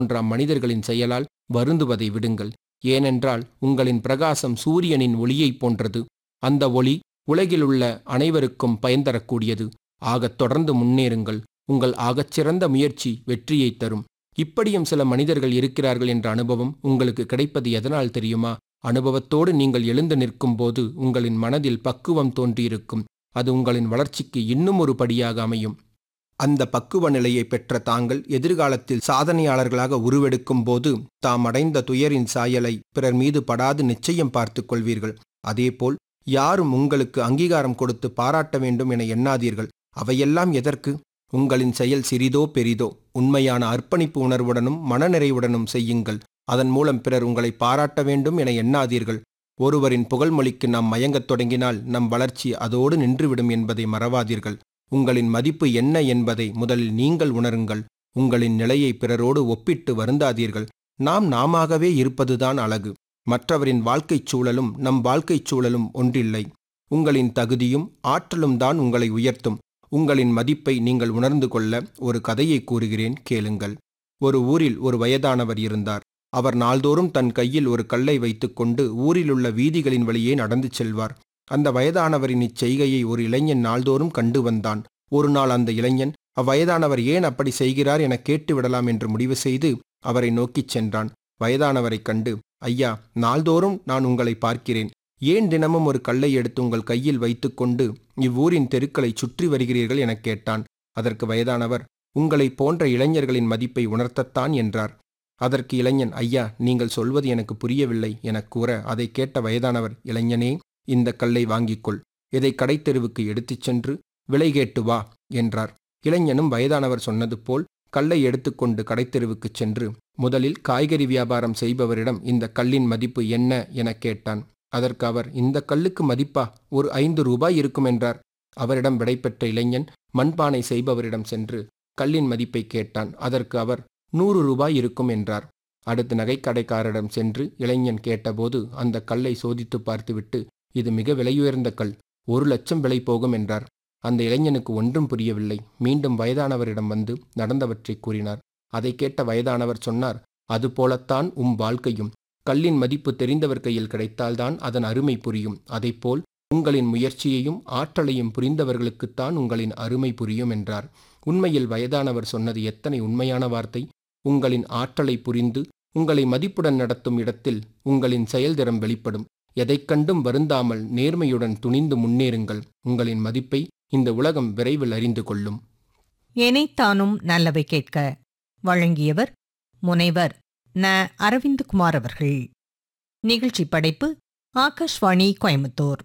போன்ற மனிதர்களின் செயலால் வருந்துவதை விடுங்கள் ஏனென்றால் உங்களின் பிரகாசம் சூரியனின் ஒளியைப் போன்றது அந்த ஒளி உலகிலுள்ள அனைவருக்கும் பயன் தரக்கூடியது ஆகத் தொடர்ந்து முன்னேறுங்கள் உங்கள் ஆகச்சிறந்த முயற்சி வெற்றியைத் தரும் இப்படியும் சில மனிதர்கள் இருக்கிறார்கள் என்ற அனுபவம் உங்களுக்கு கிடைப்பது எதனால் தெரியுமா அனுபவத்தோடு நீங்கள் எழுந்து நிற்கும்போது உங்களின் மனதில் பக்குவம் தோன்றியிருக்கும் அது உங்களின் வளர்ச்சிக்கு இன்னும் ஒரு படியாக அமையும் அந்த பக்குவ நிலையை பெற்ற தாங்கள் எதிர்காலத்தில் சாதனையாளர்களாக உருவெடுக்கும் போது தாம் அடைந்த துயரின் சாயலை பிறர் மீது படாது நிச்சயம் பார்த்துக் கொள்வீர்கள் அதேபோல் யாரும் உங்களுக்கு அங்கீகாரம் கொடுத்து பாராட்ட வேண்டும் என எண்ணாதீர்கள் அவையெல்லாம் எதற்கு உங்களின் செயல் சிறிதோ பெரிதோ உண்மையான அர்ப்பணிப்பு உணர்வுடனும் மனநிறைவுடனும் செய்யுங்கள் அதன் மூலம் பிறர் உங்களை பாராட்ட வேண்டும் என எண்ணாதீர்கள் ஒருவரின் புகழ்மொழிக்கு நாம் மயங்கத் தொடங்கினால் நம் வளர்ச்சி அதோடு நின்றுவிடும் என்பதை மறவாதீர்கள் உங்களின் மதிப்பு என்ன என்பதை முதலில் நீங்கள் உணருங்கள் உங்களின் நிலையை பிறரோடு ஒப்பிட்டு வருந்தாதீர்கள் நாம் நாமாகவே இருப்பதுதான் அழகு மற்றவரின் வாழ்க்கைச் சூழலும் நம் வாழ்க்கைச் சூழலும் ஒன்றில்லை உங்களின் தகுதியும் ஆற்றலும் தான் உங்களை உயர்த்தும் உங்களின் மதிப்பை நீங்கள் உணர்ந்து கொள்ள ஒரு கதையை கூறுகிறேன் கேளுங்கள் ஒரு ஊரில் ஒரு வயதானவர் இருந்தார் அவர் நாள்தோறும் தன் கையில் ஒரு கல்லை வைத்துக்கொண்டு ஊரிலுள்ள வீதிகளின் வழியே நடந்து செல்வார் அந்த வயதானவரின் இச்செய்கையை ஒரு இளைஞன் நாள்தோறும் கண்டு வந்தான் ஒரு நாள் அந்த இளைஞன் அவ்வயதானவர் ஏன் அப்படி செய்கிறார் என கேட்டு விடலாம் என்று முடிவு செய்து அவரை நோக்கிச் சென்றான் வயதானவரைக் கண்டு ஐயா நாள்தோறும் நான் உங்களை பார்க்கிறேன் ஏன் தினமும் ஒரு கல்லை எடுத்து உங்கள் கையில் வைத்துக்கொண்டு இவ்வூரின் தெருக்களை சுற்றி வருகிறீர்கள் எனக் கேட்டான் அதற்கு வயதானவர் உங்களை போன்ற இளைஞர்களின் மதிப்பை உணர்த்தத்தான் என்றார் அதற்கு இளைஞன் ஐயா நீங்கள் சொல்வது எனக்கு புரியவில்லை எனக் கூற அதை கேட்ட வயதானவர் இளைஞனே இந்த கல்லை வாங்கிக்கொள் இதை கடைத்தெருவுக்கு எடுத்துச் சென்று விலை கேட்டு வா என்றார் இளைஞனும் வயதானவர் சொன்னது போல் கல்லை எடுத்துக்கொண்டு கடைத்தெருவுக்குச் சென்று முதலில் காய்கறி வியாபாரம் செய்பவரிடம் இந்த கல்லின் மதிப்பு என்ன எனக் கேட்டான் அதற்கு அவர் இந்த கல்லுக்கு மதிப்பா ஒரு ஐந்து ரூபாய் இருக்கும் என்றார் அவரிடம் விடைபெற்ற இளைஞன் மண்பானை செய்பவரிடம் சென்று கல்லின் மதிப்பை கேட்டான் அதற்கு அவர் நூறு ரூபாய் இருக்கும் என்றார் அடுத்து நகைக்கடைக்காரரிடம் சென்று இளைஞன் கேட்டபோது அந்த கல்லை சோதித்து பார்த்துவிட்டு இது மிக விலையுயர்ந்த கல் ஒரு லட்சம் விலை போகும் என்றார் அந்த இளைஞனுக்கு ஒன்றும் புரியவில்லை மீண்டும் வயதானவரிடம் வந்து நடந்தவற்றை கூறினார் அதை கேட்ட வயதானவர் சொன்னார் அதுபோலத்தான் உம் வாழ்க்கையும் கல்லின் மதிப்பு தெரிந்தவர் கையில் கிடைத்தால்தான் அதன் அருமை புரியும் அதைப்போல் உங்களின் முயற்சியையும் ஆற்றலையும் புரிந்தவர்களுக்குத்தான் உங்களின் அருமை புரியும் என்றார் உண்மையில் வயதானவர் சொன்னது எத்தனை உண்மையான வார்த்தை உங்களின் ஆற்றலை புரிந்து உங்களை மதிப்புடன் நடத்தும் இடத்தில் உங்களின் செயல்திறம் வெளிப்படும் எதைக் கண்டும் வருந்தாமல் நேர்மையுடன் துணிந்து முன்னேறுங்கள் உங்களின் மதிப்பை இந்த உலகம் விரைவில் அறிந்து கொள்ளும் எனைத்தானும் நல்லவை கேட்க வழங்கியவர் முனைவர் ந அரவிந்த்குமார் அவர்கள் நிகழ்ச்சி படைப்பு ஆகாஷ்வாணி கோயம்புத்தூர்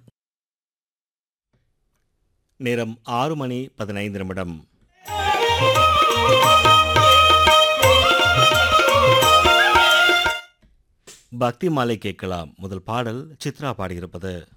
நேரம் ஆறு மணி பதினைந்து நிமிடம் பக்தி மாலை கேட்கலாம் முதல் பாடல் சித்ரா பாடியிருப்பது